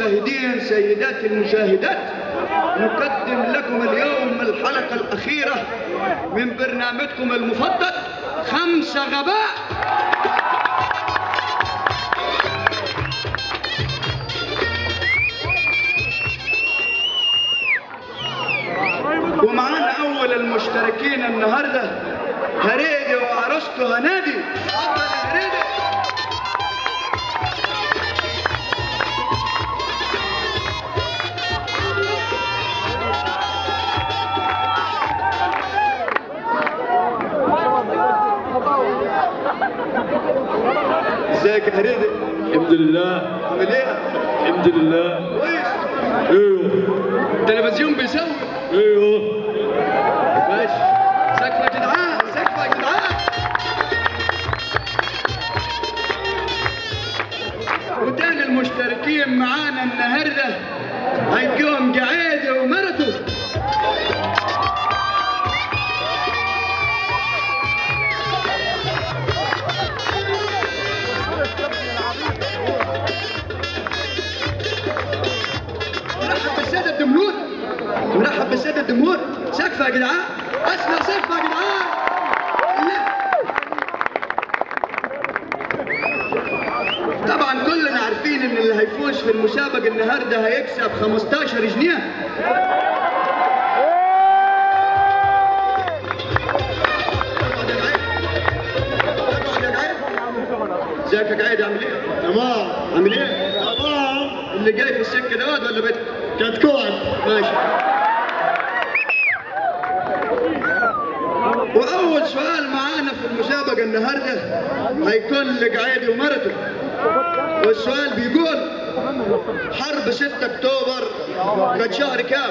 المشاهدين سيداتي المشاهدات نقدم لكم اليوم الحلقة الأخيرة من برنامجكم المفضل خمسة غباء ومعانا أول المشتركين النهاردة هريدي وعروسته هنادي اتفضل يا هريدي ازيك يا هريدي الحمد لله عامل ايه؟ الحمد لله كويس ايوه التلفزيون بيسوي ايوه ماشي سقفة يا جدعان سقفة يا جدعان وتاني المشتركين معانا النهارده هيكون قعيدي ومرته نرحب بالسادة الجمهور نرحب بالسادة الجمهور سقفة يا جدعان أسمع سقفة يا جدعان طبعا كلنا عارفين ان اللي هيفوز في المسابقة النهاردة هيكسب 15 جنيه اقعد يا جعيد. اقعد يا جعيد. ازيك يا جعيد عامل ايه؟ تمام عامل ايه؟ تمام اللي جاي في السكة ده واد ولا بنت؟ كتكوت ماشي وأول سؤال معانا في المسابقة النهاردة هيكون لقعيدي ومرته والسؤال بيقول حرب 6 أكتوبر كانت شهر كام؟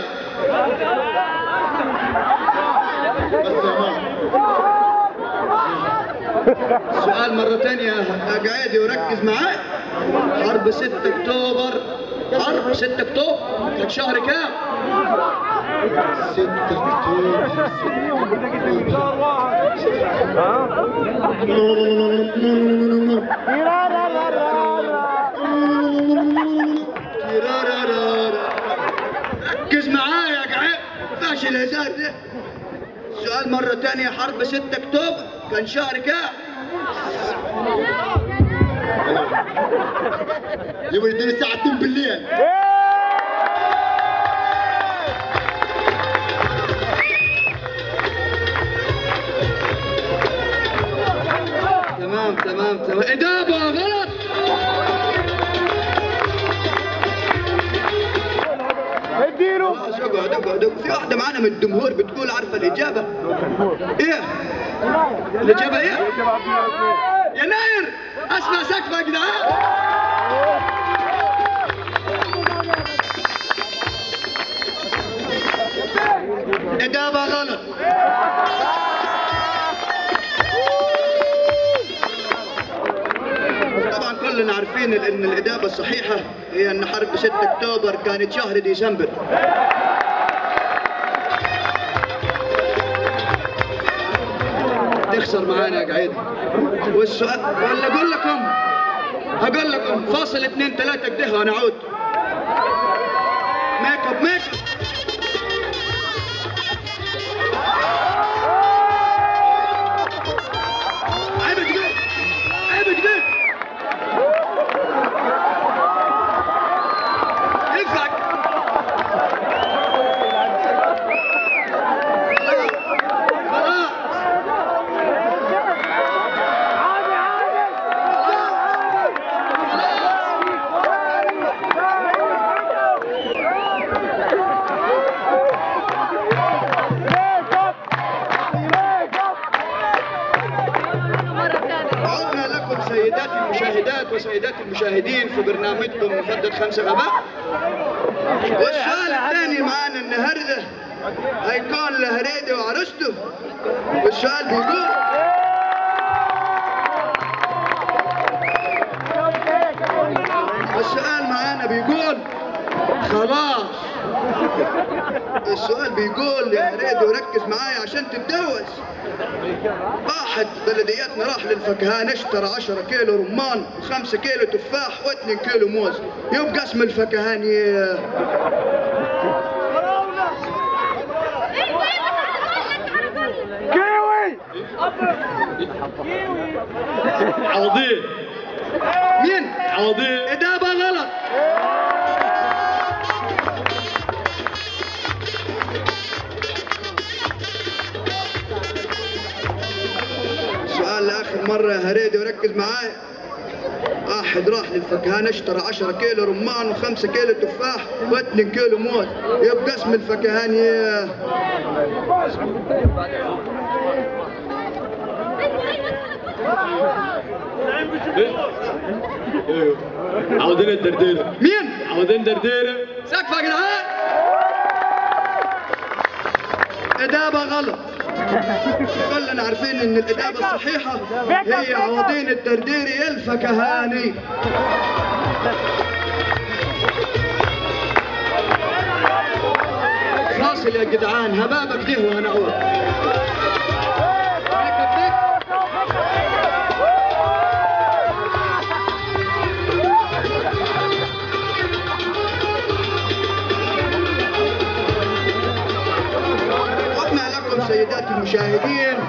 السؤال مرة تانية يا قعيدي وركز معاي حرب 6 أكتوبر حرب 6 أكتوبر كانت شهر كام؟ 6 اكتوبر تيرارارارا. ركز معايا يا قعيد فاش الهزار ده السؤال مرة تانية حرب 6 أكتوبر كان شهر كام؟ يبقى يديني الساعة 2 بالليل تمام تمام تمام إجابة غلط اديله خلاص اقعد اقعد في واحدة معانا من الجمهور بتقول عارفة الإجابة إيه؟ الإجابة إيه؟ يناير أسمع سقفة يا جدعان إجابة غلط طبعا كلنا عارفين ان الاجابه الصحيحه هي ان حرب 6 اكتوبر كانت شهر ديسمبر تخسر معانا يا قعيد والسؤال ولا اقول لكم هقول لكم فاصل اثنين ثلاثة كده وانا اعود ميك اب ميك اب عيب كده عيب كده ينفعك خلاص عدنا لكم سيداتي المشاهدات وسيداتي المشاهدين في برنامجكم مفضل خمسة غباء والسؤال الثاني معانا النهارده هيكون لهريدي وعروسته والسؤال بيقول السؤال معانا بيقول خلاص السؤال بيقول يا ريدو ركز معايا عشان تتجوز واحد بلدياتنا راح للفكهان اشترى 10 كيلو رمان و5 كيلو تفاح و2 كيلو موز يبقى اسم الفكهان ي- كيوي عوضين مين؟ عوضين إجابة غلط سؤال لآخر مرة يا هريدي وركز معايا واحد راح للفكهان اشترى 10 كيلو رمان و5 كيلو تفاح و2 كيلو موز يبقى اسم الفكهان ي- ايوه عوضين الدرديره مين؟ عوضين درديره سقفة يا جدعان إجابة غلط كلنا عارفين إن الإجابة الصحيحة هي عوضين الدرديري الفكهاني فاصل يا جدعان هبابك ده وأنا أقول عدنا لكم سيداتي المشاهدين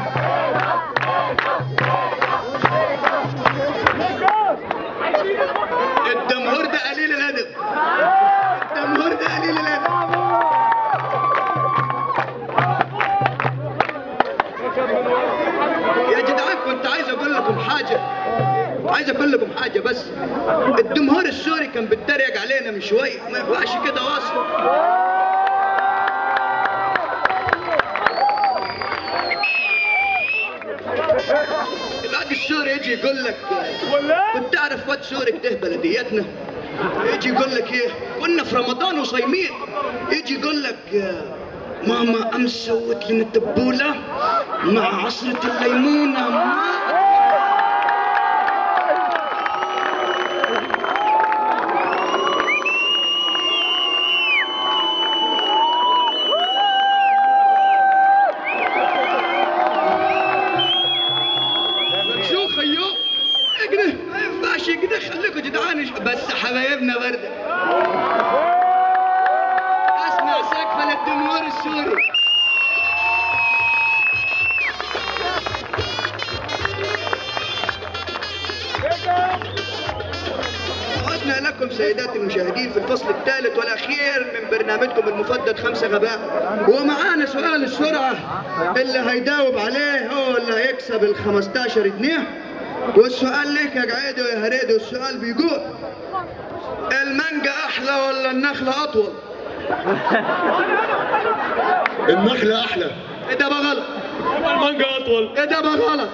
الجمهور ده قليل الادب الجمهور ده قليل الادب يا جدعان كنت عايز اقول لكم حاجه عايز اقول لكم حاجه بس الجمهور السوري كان بيتريق علينا من شويه ما ينفعش كده واصل الواد السوري يجي يقول لك كنت تعرف واد سوري كده بلدياتنا يجي يقول لك ايه كنا في رمضان وصايمين يجي يقول لك آه، ماما امس سوت لنا التبوله مع عصره الليمونه ما شو خيو كده ما ينفعش كده خليكم جدعان بس حبايبنا برده اسمع سقفه للجمهور السوري عدنا لكم سيداتي المشاهدين في الفصل الثالث والاخير من برنامجكم المفضل خمسه غباء ومعانا سؤال السرعه اللي هيجاوب عليه هو اللي هيكسب ال 15 جنيه والسؤال ليك يا قعيدي ويا هريدي والسؤال بيقول المانجا احلى ولا النخله اطول؟ النخله احلى اجابه غلط المانجا اطول اجابه غلط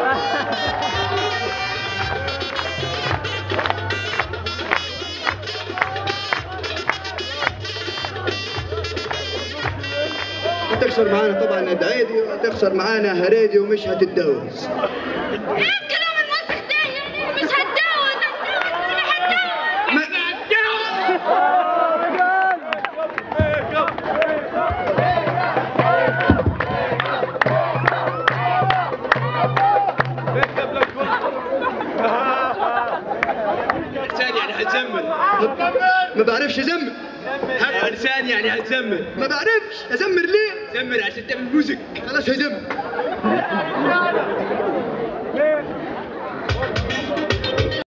هتخسر معانا طبعا يا دعيدي وهتخسر معانا هريدي ومش هتتجوز ايه الكلام الموسخ ده يعني مش هتجوز هتجوز انا هتجوز ما- لسان يعني هتزمل ما بعرفش ازمر لسان يعني هتزمل ما بعرفش ازمر ليه زمل عشان تعمل موزك خلاص هزمر